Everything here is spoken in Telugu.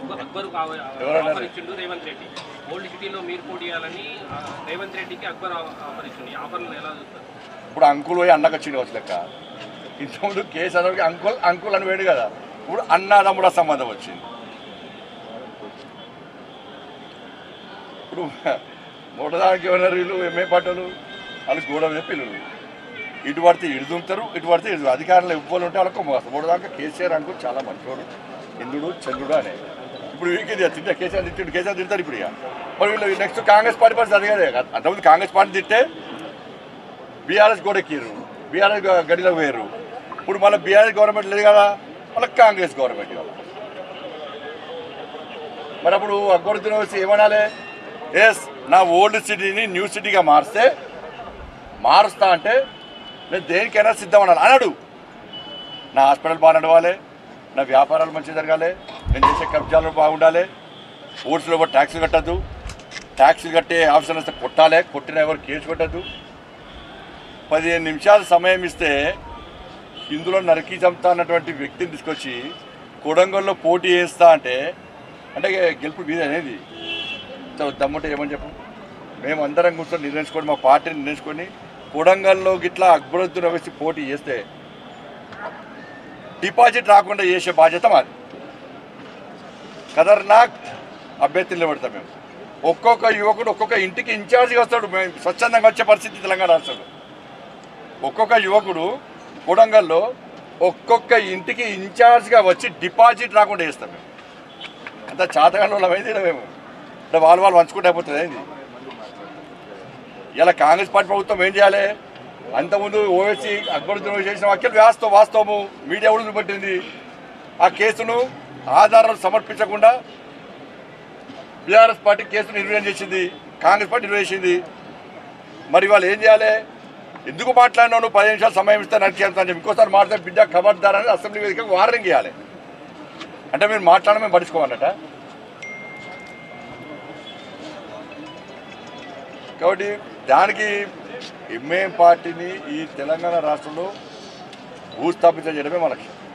అక్బర్ అక్బర్ ఎవరన్నారు? ఆఫర్ ఇచ్చిండు రేవంత్ రెడ్డి ఓల్డ్ సిటీలో మీరు పోటీ చేయాలని ఆ, రేవంత్ రెడ్డికి అక్బర్ ఆ- ఆఫర్ ఇచ్చిండు ఈ ఆఫర్లను ఎలా చూస్తారు ఇప్పుడు అంకుల్ పోయి అన్నకు వచ్చింది వచ్చి లెక్క ఇంతకుముందు కేసీఆర్కి అంకుల్ అంకుల్ అని వేడు కదా ఇప్పుడు అన్నదమ్ముడ సంబంధం వచ్చింది ఇప్పుడు మూడదానికి ఏమన్నారు వీళ్ళు ఎంఏ పట్టలు వాళ్ళు గోడ మీద పిల్లలు ఇటు పడితే ఇటు దుంకుతారు ఇటు పడితే ఇటు అధికారులు ఇవ్వాలి ఉంటే వాళ్ళకి మోసం మూడదాకా కేసీఆర్ అంకుల్ చాలా మంచివాడు ఇంద్రుడు చంద్రుడు అనే ఇప్పుడు వీరికి తింటే కేసీఆర్ తిట్టాడు కేసీఆర్ తింటారు ఇప్పుడు ఇక మరి వీళ్ళు నెక్స్ట్ కాంగ్రెస్ పార్టీ పరిస్థితి అదిగానే అంతకుముందు కాంగ్రెస్ పార్టీ తిట్టే బీఆర్ఎస్ కూడా ఎక్కిర్రు బీఆర్ఎస్ గడిలో వేరు ఇప్పుడు మళ్ళీ బీఆర్ఎస్ గవర్నమెంట్ లేదు కదా మళ్ళీ కాంగ్రెస్ గవర్నమెంట్ కదా మరి అప్పుడు అక్బరుద్దీన్ వచ్చి ఏమనాలి ఎస్ నా ఓల్డ్ సిటీని న్యూ సిటీగా మారిస్తే మారుస్తా అంటే నేను దేనికైనా సిద్ధం అన్నాను అన్నాడు నా హాస్పిటల్ బాగా నడవాలి నా వ్యాపారాలు మంచిగా జరగాలి నేను చేసే కబ్జాలు బాగుండాలి ఓట్స్లో కూడా ట్యాక్సులు కట్టద్దు ట్యాక్సులు కట్టే ఆఫీసర్ వస్తే కొట్టాలి కొట్టిన ఎవరు కేసు పెట్టద్దు పదిహేను నిమిషాలు సమయం ఇస్తే ఇందులో నరికి చంపుతా అన్నటువంటి వ్యక్తిని తీసుకొచ్చి కొడంగల్లో పోటీ చేస్తా అంటే అంటే గెలుపు మీద అనేది దమ్ముంటే ఏమని చెప్పు మేము అందరం కూర్చొని నిర్ణయించుకొని మా పార్టీని నిర్ణయించుకొని కొడంగల్లో గిట్లా అక్బరుద్దీన్ వేసి పోటీ చేస్తే డిపాజిట్ రాకుండా చేసే బాధ్యత మాది ఖతర్నాక్ అభ్యర్థులు నిలబడతాం మేము ఒక్కొక్క యువకుడు ఒక్కొక్క ఇంటికి ఇన్ఛార్జిగా వస్తాడు మేము స్వచ్ఛందంగా వచ్చే పరిస్థితి తెలంగాణ రాష్ట్రంలో ఒక్కొక్క యువకుడు కొడంగల్లో ఒక్కొక్క ఇంటికి ఇన్ఛార్జ్గా వచ్చి డిపాజిట్ రాకుండా చేస్తాం మేము అంత చాతగాని వాళ్ళమైంది ఈడ మేము అంటే వాళ్ళు వాళ్ళు పంచుకుంటే అయిపోతుంది ఏంది ఇలా కాంగ్రెస్ పార్టీ ప్రభుత్వం ఏం చేయాలి అంతకుముందు ఓవేసి అక్బరుద్దీన్ చేసిన వ్యాఖ్యలు వాస్తవం వాస్తవము మీడియా కూడా చూపెట్టింది ఆ కేసును ఆధారాలు సమర్పించకుండా బీఆర్ఎస్ పార్టీ కేసును నిర్వహణ చేసింది కాంగ్రెస్ పార్టీ నిర్వహించింది మరి వాళ్ళు ఏం చేయాలి ఎందుకు మాట్లాడినావు నువ్వు పది నిమిషాలు సమయం ఇస్తే నడిచేస్తా అని చెప్పి ఇంకోసారి మాట్లాడితే బిడ్డ ఖబర్దార్ అని అసెంబ్లీ వేదికగా వార్నింగ్ ఇవ్వాలి అంటే మీరు మాట్లాడడం మేము పడుచుకోవాలట కాబట్టి దానికి ఎంఏఎం పార్టీని ఈ తెలంగాణ రాష్ట్రంలో భూస్థాపితం చేయడమే మా లక్ష్యం